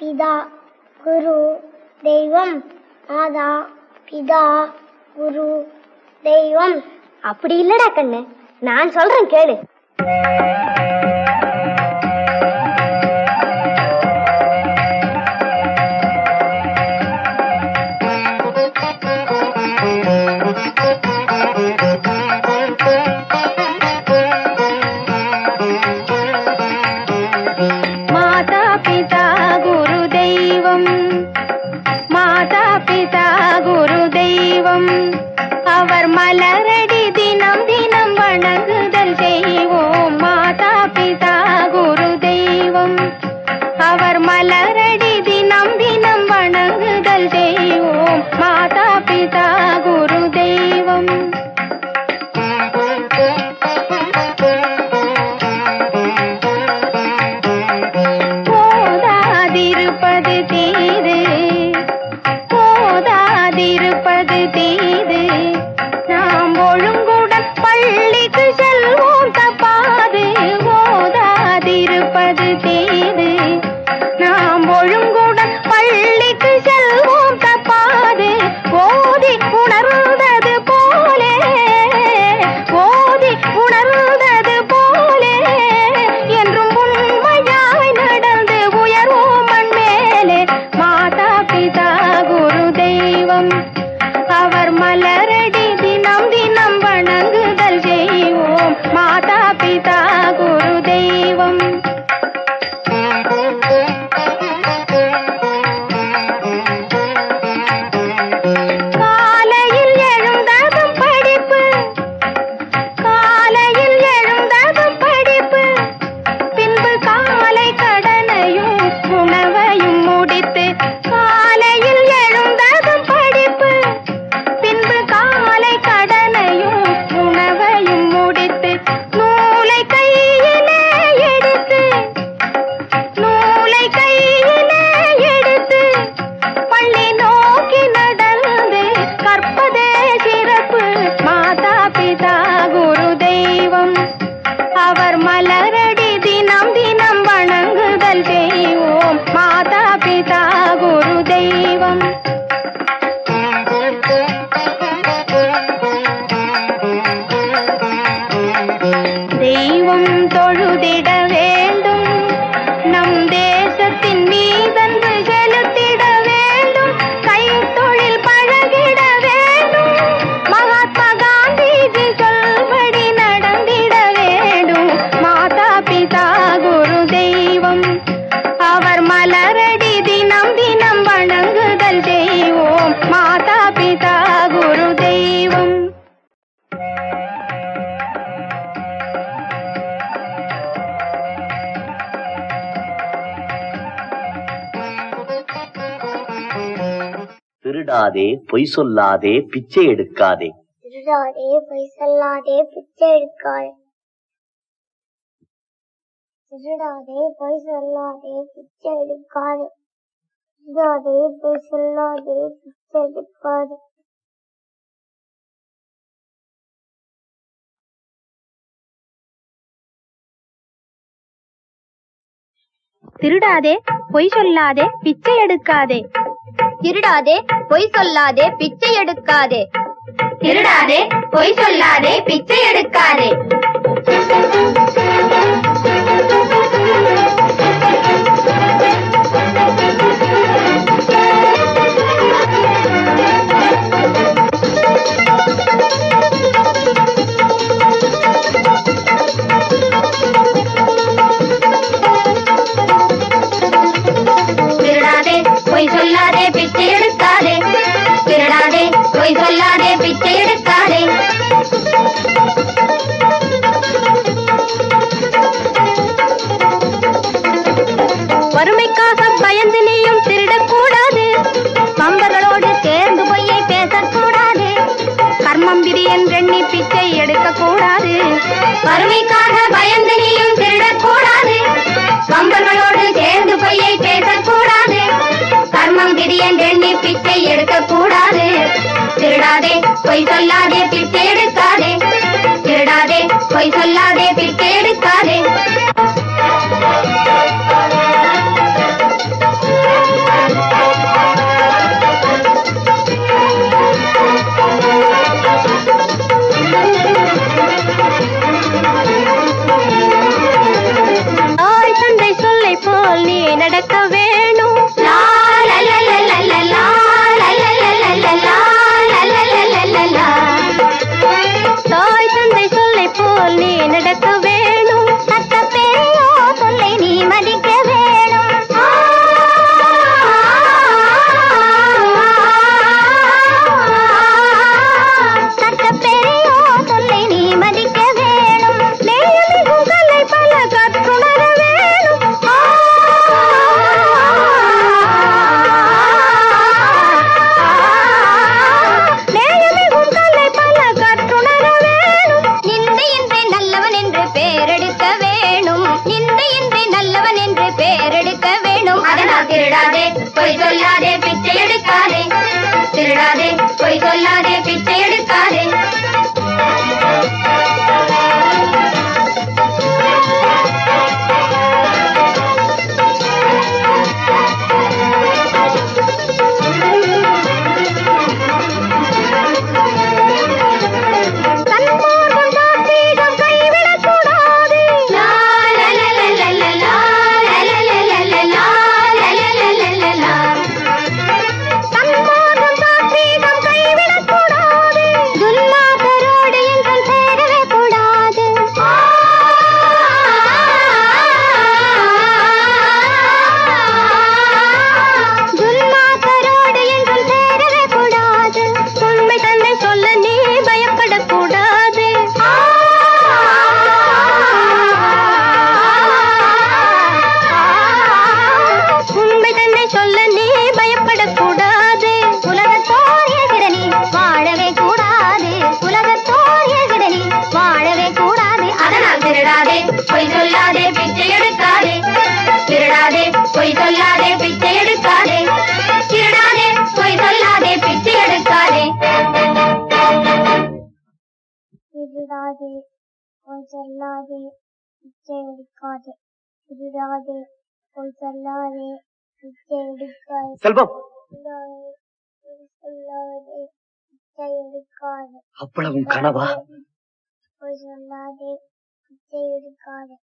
பிதா குரு தெய்வம் மாதா பிதா குரு தெய்வம் அப்படி இல்லடா கண்ணு நான் சொல்றேன் கேளு மாதா பிதா குரு தெய்வம் மாதா பிதா குரு தெய்வம் அவர் மலரடி தினம் தினம் வணங்குதல் செய்வோம் மாதா பிதா குரு தெய்வம் அவர் மலரடி தினம் தினம் வணங்குதல் செய்வோம் மாதா பிதா குரு தெய்வம் போதாதிருப்பது தீது போதாதிருப்பது தீது நாம் ஒழுங்குடன் பள்ளிக்கு செல்வோம் தப்பாது போதாதிருப்பது தீது நாம் ஒழுங்குடன் பள்ளிக்கு செல்வோம் தப்பாது ஓதி உணர்ந்தது போலே ஓதி உணர்ந்தது போலே என்றும் உண்மையாய் நடந்து உயர்வோம் மண் மேலே மாதா பிதா குரு தெய்வம் அவர் மலரடி தினம் தினம் வணங்குதல் செய்வோம் மாதா பிதா குரு தெய்வம் காலையில் எழுந்ததும் படிப்பு காலையில் எழுந்ததும் படிப்பு பின்பு காலை கடனையும் உணவையும் முடித்து காலையில் எழுந்ததும் படிப்பு பின்பு காலை கடனையும் உணவையும் முடித்து நூலை கையிலே எடுத்து நூலை கையிலே எடுத்து பள்ளி நோக்கி நடந்து கற்பதே சிறப்பு மாதா பிதா குரு தெய்வம் அவர் மலரடி தினம் தினம் வணங்குதல் செய்வோம் மாதா பிதா குரு தெய்வம் தெய்வம் தொழுதிட வேண்டும் நம் தேசத்தின் மீதன்பு செலுத்திட வேண்டும் கைத்தொழில் பழகிட வேண்டும் மகாத்மா காந்திஜி சொல்படி நடந்திட வேண்டும் மாதா பிதா குரு தெய்வம் அவர் மலரடி தினம் தினம் வணங்குதல் செய்வோம் மாதா பிதா குரு தெய்வம் திருடாதே பொய் சொல்லாதே பிச்சை எடுக்காதே திருடாதே பொய் சொல்லாதே பிச்சை எடுக்காதே திருடாதே பொய் சொல்லாதே பிச்சை எடுக்காதே திருடாதே பொய் சொல்லாதே பிச்சை எடுக்காதே திருடாதே பொய் சொல்லாதே பிச்சை எடுக்காதே திருடாதே பொய் சொல்லாதே பிச்சை எடுக்காதே திருடாதே பொய் சொல்லாதே பிச்சை எடுக்காதே திருடாதே பொய் சொல்லாதே பிச்சை எடுக்காதே திருடாதே பொய் சொல்லாதே பிச்சை எடுக்காதே வறுமைக்காக பயந்து நீயும் திருடக்கூடாது நண்பர்களோடு சேர்ந்து பொய்யை பேசக்கூடாது கர்மம் விதி என்றெண்ணி பிச்சை எடுக்கக்கூடாது வறுமைக்காக பயந்து நீயும் திருடக்கூடாது நண்பர்களோடு சேர்ந்து பொய்யை பேசக்கூடாது கர்மம் விதி என்றெண்ணி பிச்சை எடுக்கக்கூடாது திருடாதே பொய் சொல்லாதே பிச்சை எடுக்காதே திருடாதே பொய் சொல்லாதே பிச்சை எடுக்காதே போல் நீ நடக்க வேணும் சட்ட பெரியோ சொல்லை நீ மதிக்க வேணும் சட்ட பெரியோ சொல்லை நீ மதிக்க வேணும் நேயமிகும் கலை பல கற்றுணர வேணும் நேயமிகும் கலை பல கற்றுணர வேணும் நிந்தையின்றி நல்லவன் என்று பேரெடுக்க வேணும் நிந்தையின்றி நல்லவன் என்று பேரெடுக்க வேணும் அதனால் திருடாதே பொய் சொல்லாதே பிச்சை எடுக்காதே திருடாதே பொய் சொல்லாதே பிச்சை எடுக்காதே சன்மார்க்கம் சாத்வீகம் கைவிடக்கூடாது லா லா லா லா லா லா லா லா லா லா லா லா லா லா லா லா லா. சன்மார்க்கம் சாத்வீகம் கைவிடக்கூடாது துன்மார்க்கரோடு என்றும் சேரவே கூடாது துன்மார்க்கரோடு என்றும் சேரவே கூடாது உண்மை தன்னை சொல்ல நீ பயப்படக்கூடாது உண்மை தன்னை சொல்ல நீ பயப்படக்கூடாது உலகத்தோர் எதிர நீ வாழவே கூடாது உலகத்தோர் எதிர நீ வாழவே கூடாது அதனால் திருடாதே பொய் சொல்லாதே பிச்சை எடுக்காதே திருடாதே பொய் சொல்லாதே பிச்சை எடுக்காதே திருடாதே பொய் சொல்லாதே பிச்சை எடுக்காதே திருடாதே பொய் சொல்லாதே பிச்சை எடுக்காதே திருடாதே பொய் சொல்லாதே பிச்சை எடுக்காதே செல்வம் திருடாதே பொய் சொல்லாதே பிச்சை எடுக்காதே அவ்வளவும் கனவா பொய் சொல்லாதே பிச்சை எடுக்காதே